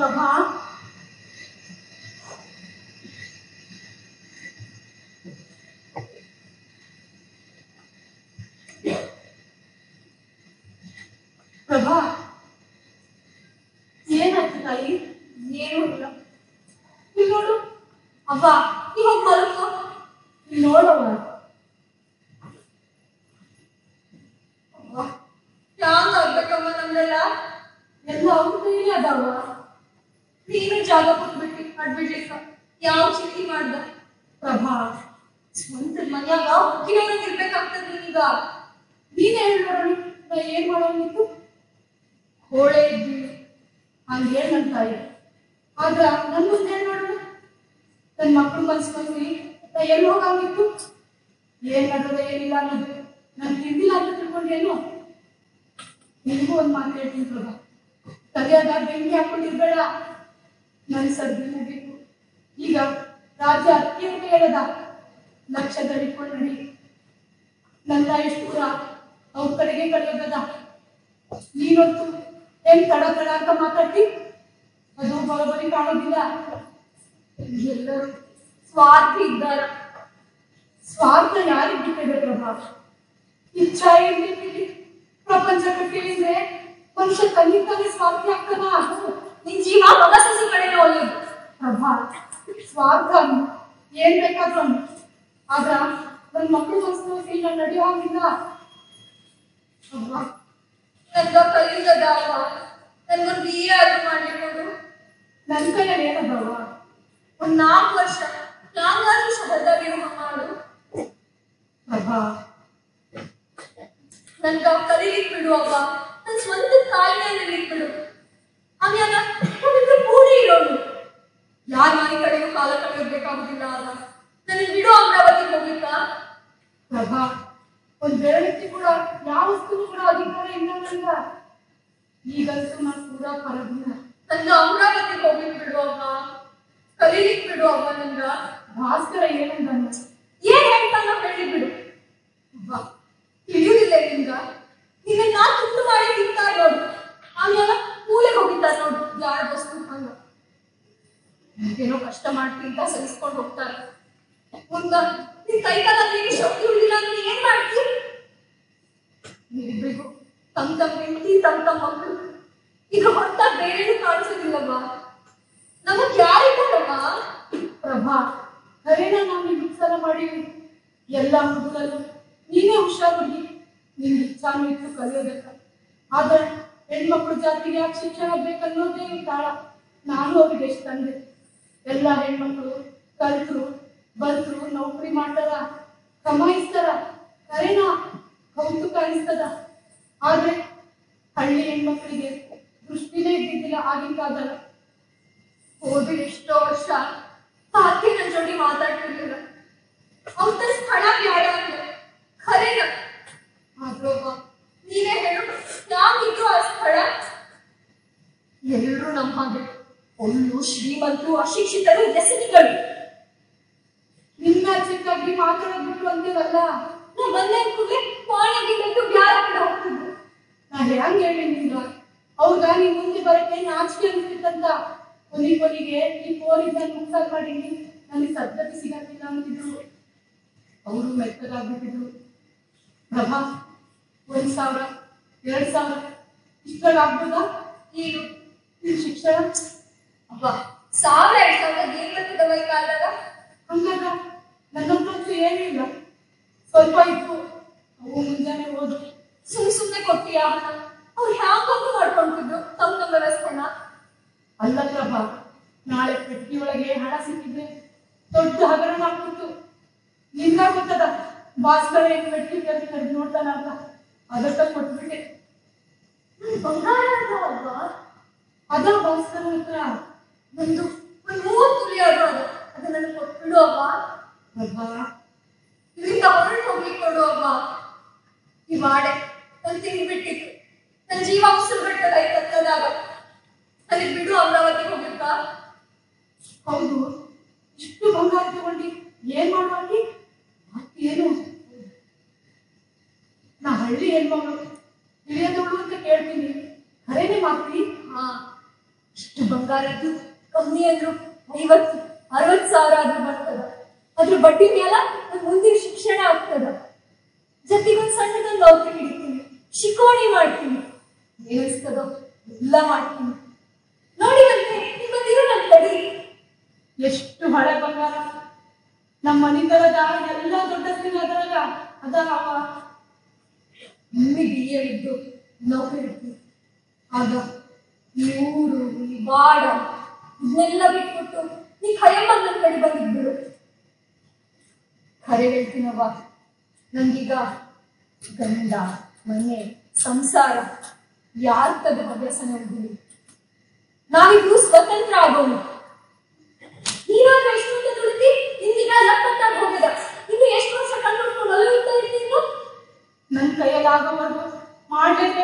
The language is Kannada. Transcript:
ಪ್ರಭಾ ಪ್ರಭಾ ಏನಾಯ್ತು ತಾಯಿ ಏನೂ ಇಲ್ಲ ಇಲ್ಲಿ ನೋಡು ಅವ್ವ ಇವಾಗ ಮಲಗು ಇಲ್ಲಿ ನೋಡವ್ವ ಅವ್ವ ಹ್ಯಾಂಗ ಆಗ್ಬೇಕಮ್ಮ ನಮ್ದೆಲ್ಲ ಎಲ್ಲ ಅವ್ರ ಕೈಲಿ ಅದಾವ ನೀನು ಜಾಗ ಕೊಟ್ಬಿಟ್ಟು ಅಡ್ಬಿಡ್ಲಿಕ್ಕ ಯಾವ ಚಿಂತೆ ಮಾಡ್ದ ಪ್ರಭಾ ಸ್ವಂತ ಮನ್ಯಾಗ ಹುಟ್ಟಿನವ್ರಂಗ್ ಇರ್ಬೇಕಾಗ್ತದ ನೀನೀಗ ನೀನೇ ಹೇಳಿ ನೋಡೋಣ ನಾ ಏನ್ ಮಾಡೋನಿತ್ತು ಹೋಳೆ ಇದ್ವಿ ಹಂಗ ಹೇಳ ನನ್ ತಾಯಿ ಆದ್ರ ನನ್ ಮುಂದೆ ಹೇಳಿ ನೋಡೋಣ ನನ್ ಮಕ್ಳು ಮನ್ಸ್ಕೊಂಡ್ವಿ ನಾ ಎಲ್ಲಿ ಹೋಗಂಗಿತ್ತು ಏನ್ ನಡೆದ ಏನಿಲ್ಲ ಅನ್ನೋದು ನನ್ ತಿಂದಿಲ್ಲ ಅಂತ ತಿಳ್ಕೊಂಡೇನು ನಿನಗೂ ಒಂದ್ ಮಾತು ಹೇಳ್ತೀನಿ ಪ್ರಭಾ ತಲೆಯಾದ ಬೆಂಕಿ ಹಾಕೊಂಡಿರ್ಬೇಡ ನನ್ ಸರ್ದಿ ಮುಗೀತು ಈಗ ರಾಜ್ಯ ಅತ್ಯಂತ ಹೇಳದ ಲಕ್ಷ ದಡಿಕೊಂಡು ನಡಿ ನನ್ನ ಎಷ್ಟು ದೂರ ಅವ್ರ ಕಡೆಗೆ ಕಳೆಯೋದದ ನೀನೊತ್ತು ಏನ್ ತಡ ತಡ ಅಂತ ಮಾತಾಡ್ತಿ ಅದು ಬರೋಬರಿ ಕಾಣೋದಿಲ್ಲ ಎಲ್ಲರೂ ಸ್ವಾರ್ಥಿ ಇದ್ದಾರ ಸ್ವಾರ್ಥ ಯಾರಿಗೆ ಬಿಟ್ಟಿದೆ ಪ್ರಭಾ ಇಚ್ಛಾ ಇರ್ಲಿ ಪ್ರಪಂಚ ಕಟ್ಟಿದ್ರೆ ಮನುಷ್ಯ ತನ್ನಿಂತಾನೆ ಸ್ವಾರ್ಥಿ ಆಗ್ತಾನ ನಿನ್ ಜೀವ ಮಗ ಸಸಿ ಕಡೆನೇ ಒಳ್ಳೇದು ಪ್ರಭಾ ಸ್ವಾರ್ಥ ಅನ್ನು ಏನ್ ಬೇಕಾದ್ರೂ ಅನ್ನು ಆದ್ರ ನನ್ ಮಕ್ಕಳು ಮನಸ್ಸು ನಾನು ನಡೆಯೋ ಹಾಗಿಲ್ಲ ಅವ್ವ ನನ್ಗ ಕಲಿಯುವುದದ ಅವ್ವ ನನ್ಗೊಂದು ಬಿ ಆದ್ರೂ ಮಾಡ್ಲಿಕ್ಕೋದು ನನ್ ಕೈಯಲ್ಲಿ ಏನದವ ಒಂದ್ ನಾಲ್ಕು ವರ್ಷ ನಾಲ್ಕಾರು ಶಹದಾಗಿರೋ ಮಾಡು ಪ್ರಭಾ ನನ್ಗ ಕಲೀಲಿಕ್ ಬಿಡು ಅವ್ವ ನನ್ ಸ್ವಂತ ಕಾಲ್ ಮೇಲೆ ನಿಲ್ಲಿಕ್ ಬಿಡು ಆಮ್ಯಾಲ ನಾವಿಬ್ರು ಕೂಡಿ ಇರೋನು ಯಾರ ಮನೆ ಕಡೆಗೂ ಕಾಲ ಕಳೆಯೋಗ್ಬೇಕಾಗುದಿಲ್ಲ ಅಲ್ಲ ನನಗೆ ಬಿಡು ಅಮರಾವತಿಗೆ ಹೋಗ್ಲಿಕ್ಕ ಪ್ರಭಾ ಒಂದ್ ಬೆರಳಿಗೆ ಕೂಡ ಯಾವ ವಸ್ತುವು ಕೂಡ ಅಧಿಕಾರ ಇಲ್ಲ ನಂಗ ಈಗಂತೂ ನಾನು ಕೂಡ ಪರದಿನ ನನ್ಗ ಅಮರಾವತಿಗೆ ಹೋಗ್ಲಿಕ್ ಬಿಡು ಅವ್ವ ಕಲೀಲಿಕ್ ಬಿಡು ಅವ್ವ ನನ್ಗ ಭಾಸ್ಕರ ಏನಂದಾನ ಏನ್ ಹೇಳ್ತಾನ ಹೇಳಿ ಬಿಡು ಅವ್ವ ತಿಳಿಯುವುದಿಲ್ಲ ನಿನ್ಗ ನಿನ್ನ ನಾ ತುಂಡು ಮಾಡಿ ತಿಂತಾರ ನೋಡು ಆಮೇಲೆ ಮೂಲೆಗೆ ಹೋಗಿತ್ತಾರ ನೋಡು ಜಾಡ ವಸ್ತು ಹಂಗ ಏನೋ ಕಷ್ಟ ಮಾಡ್ತಿ ಅಂತ ಸಹಿಸ್ಕೊಂಡು ಹೋಗ್ತಾರೆ ಮುಂದ ನಿನ್ ಕೈ ಕಾಲಲ್ಲಿ ಶಕ್ತಿ ಉಳಿದಿಲ್ಲ ಅಂದ್ರೆ ಏನ್ ಮಾಡ್ತಿ ನೀವಿಬ್ರಿಗೂ ತಮ್ ತಮ್ಮ ಹೆಂಡತಿ ತಮ್ ತಮ್ಮ ಮಕ್ಕಳು ಇದು ಹೊತ್ತ ಬೇರೇನು ಕಾಣಿಸೋದಿಲ್ಲಮ್ಮ ನಮಗ್ ಯಾರಿದ್ದಾರಮ್ಮ ಪ್ರಭಾ ಖರೇನ ನಾವು ನಿಮ್ಗೆ ಸಲ ಮಾಡೀವಿ ಎಲ್ಲ ಹುಡುಗರಲ್ಲೂ ನೀನೇ ಹುಷಾರಾಗಿ ನಿನ್ ಇಚ್ಛಾನು ಇತ್ತು ಕಲಿಯೋದಕ್ಕ ಆದ್ರೆ ಹೆಣ್ಮಕ್ಳು ಜಾತಿಗೆ ಯಾಕೆ ಶಿಕ್ಷಣ ಬೇಕನ್ನೋದೇ ತಾಳ ನಾನು ಅವ್ರಿಗೆ ಎಷ್ಟು ತಂದೆ ಎಲ್ಲ ಹೆಣ್ಮಕ್ಳು ಕಲ್ತರು ಬಲ್ತರು ನೌಕರಿ ಮಾಡ್ತಾರ ಕಮಾಯಿಸ್ತಾರ ಖರೇನ ಕೌತುಕ ಅನಿಸ್ತದ ಆದ್ರೆ ಹಳ್ಳಿ ಹೆಣ್ಮಕ್ಳಿಗೆ ದೃಷ್ಟಿನೇ ಇದ್ದಿದ್ದಿಲ್ಲ ಆಗಿನ ಕಾಲದಾಗ ಹೋದ ಎಷ್ಟೋ ವರ್ಷ ಸಾಧ್ಯ ನನ್ ಜೋಡಿ ಮಾತಾಡ್ತಿರ್ಲಿಲ್ಲ ಅವ್ರ ಸ್ಥಳ ಬ್ಯಾಡ ಅಂದ್ರೆ ಖರೇನ ಆದ್ರೊಬ್ಬ ನೀನೇ ಹೇಳು ಯಾಕಿದ್ರು ಆ ಸ್ಥಳ ಎಲ್ರು ನಮ್ಮ ಹಾಗೆ ಒಳ್ಳು ಶ್ರೀಮಂತರು ಅಶಿಕ್ಷಿತರು ವ್ಯಸನಿಗಳು ನಿನ್ನ ಚಿಕ್ಕಾಗಿ ಮಾತಾಡೋದ್ ಬಿಟ್ಟು ಅಂತೀವಲ್ಲ ನಾ ಬಂದೆ ಕೂಡಲೇ ಪಾಣಿಗೆ ಬಿಟ್ಟು ಬ್ಯಾರ ಕಡೆ ಹೋಗ್ತಿದ್ರು ನಾ ಹೆಂಗ್ ಹೇಳಿ ನಿಂಗ ಅವ್ಗ ನೀನ್ ಮುಂದೆ ಬರಕ್ಕೆ ನಾಚಿಕೆ ಅನ್ಸ್ತಿತ್ತಂತ ಕೊನಿ ಕೊನಿಗೆ ಈ ಫೋನಿಂದ ಮುಕ್ಸಾಲ್ ಮಾಡೀನಿ ನನಗೆ ಸದ್ಗತಿ ಸಿಗಕ್ಕಿಲ್ಲ ಅಂತಿದ್ರು ಅವರು ಮೆತ್ತಗಾಗ್ಬಿಟ್ಟಿದ್ರು ಪ್ರಭಾ ಒಂದ್ ಸಾವಿರ ಎರಡ್ ಸಾವಿರ ಇಷ್ಟೊಳಗೆ ಆಗ್ಬೋದಾ ಏನು ನಿನ್ ಶಿಕ್ಷಣ ಅಬ್ಬ ಸಾವಿರ ಎರಡ್ ಸಾವಿರದ ಏನ್ ಬರ್ತದವ ಈ ಕಾಲದಾಗ ಹಂಗಾಗ ನನ್ನ ಹತ್ರ ಏನಿಲ್ಲ ಸ್ವಲ್ಪ ಇತ್ತು ಅವು ಮುಂಜಾನೆ ಹೋದ್ರು ಸುಮ್ ಸುಮ್ನೆ ಕೊಟ್ಟಿಯ ಹಣ ಅವ್ರು ಹ್ಯಾಂಗೊಂದು ಮಾಡ್ಕೊಂತಿದ್ರು ತಮ್ಮ ತಮ್ಮ ವ್ಯವಸ್ಥೆನ ಅಲ್ಲ ಪ್ರಭಾ ನಾಳೆ ಪೆಟ್ಟಿ ಒಳಗೆ ಹಣ ಸಿಕ್ಕಿದ್ರೆ ದೊಡ್ಡ ಹಗರಣ ಆಗ್ತಿತ್ತು ನಿಂಗ ಗೊತ್ತದ ಭಾಸ್ಕರ ಏನ್ ಪೆಟ್ಟಿ ಕರೆದು ಕರೆದು ನೋಡ್ತಾನ ಅಂತ ಅದಕ್ಕ ಕೊಟ್ಬಿಟ್ಟೆ ನನ್ ಬಂಗಾರ ಅದ ಅದ ಭಾಸ್ಕರ ಹತ್ರ ಒಂದು ಒಂದ್ ಮೂವತ್ತು ತುಲಿ ಅದು ಅದು ಅದು ನನಗೆ ಕೊಟ್ಬಿಡು ಅವ್ವ ಪ್ರಭಾ ಇದರಿಂದ ಹೊರಟು ಹೋಗ್ಲಿಕ್ಕೆ ಕೊಡು ಅವ್ವ ಈ ವಾಡೆ ನನ್ ತಿಂದ್ಬಿಟ್ಟಿತ್ತು ನನ್ ಜೀವ ಉಸಿರು ಬಿಟ್ಟದ ಈ ತತ್ತದಾಗ ನನಗೆ ಬಿಡು ಅಮರಾವತಿಗೆ ಹೋಗ್ಲಿಕ್ಕ ಹೌದು ಇಷ್ಟು ಬಂಗಾರ ತಗೊಂಡು ಏನ್ ಮಾಡುವಾಗಿ ಮತ್ತೇನು ನಾ ಹಳ್ಳಿ ಹೆಣ್ಮಗಳು ತಿಳಿಯದವಳು ಅಂತ ಕೇಳ್ತೀನಿ ಖರೇನೆ ಮಾಡ್ತಿ ಹಾ ಇಷ್ಟು ಬಂಗಾರದ್ದು ಕಮ್ಮಿ ಅಂದ್ರು ಐವತ್ತು ಅರವತ್ತು ಸಾವಿರ ಆದ್ರೂ ಬರ್ತದ ಅದ್ರ ಬಡ್ಡಿ ಮೇಲ ನನ್ ಮುಂದಿನ ಶಿಕ್ಷಣ ಆಗ್ತದ ಜೊತೆಗೊಂದು ಸಣ್ಣದೊಂದು ನೌಕರಿ ಹಿಡಿತೀನಿ ಶಿಕೋಣಿ ಮಾಡ್ತೀನಿ ಏನಿಸ್ತದೋ ಎಲ್ಲ ಮಾಡ್ತೀನಿ ನೋಡಿ ಬಂತೆ ನೀವು ಬಂದಿರೋ ನನ್ನ ತಡಿ ಎಷ್ಟು ಹಳೆ ಬಂಗಾರ ನಮ್ಮ ಮನಿತನದ ಎಲ್ಲ ದೊಡ್ಡಸ್ತಿನ ಅದ್ರಾಗ ಅದಾವ ನಿಮಗೆ ಇದ್ದು ನೌಕರಿ ಇರ್ತೀನಿ ಆಗ ಈ ಊರು ಈ ಬಾಡ ಇದನ್ನೆಲ್ಲ ಬಿಟ್ಬಿಟ್ಟು ನೀ ಖಯಮ್ಮ ನನ್ನ ಕಡೆ ಬಂದಿದ್ಬಿಡು ಖರೆ ಹೇಳ್ತೀನವ್ವ ನಂಗೀಗ ಗಂಡ ಮನೆ ಸಂಸಾರ ಯಾರ ತದ ಅಭ್ಯಾಸ ನೋಡಿದ್ದೀನಿ ನಾವಿಬ್ರು ಸ್ವತಂತ್ರ ಆಗೋಣ ನೀನಾದ್ರೂ ಎಷ್ಟು ಅಂತ ದುಡಿದಿ ಇಂದಿನ ಎಪ್ಪತ್ತಾಗ ಹೋಗಿದ ಇನ್ನು ಎಷ್ಟು ವರ್ಷ ಕಣ್ಣು ಅಲ್ಲೂ ಇರ್ತಾ ಇರ್ತೀನಿ ನನ್ನ ಕೈಯಲ್ಲಿ ಆಗೋವರೆಗೂ ಮಾಡ್ಲೇಬೇಕು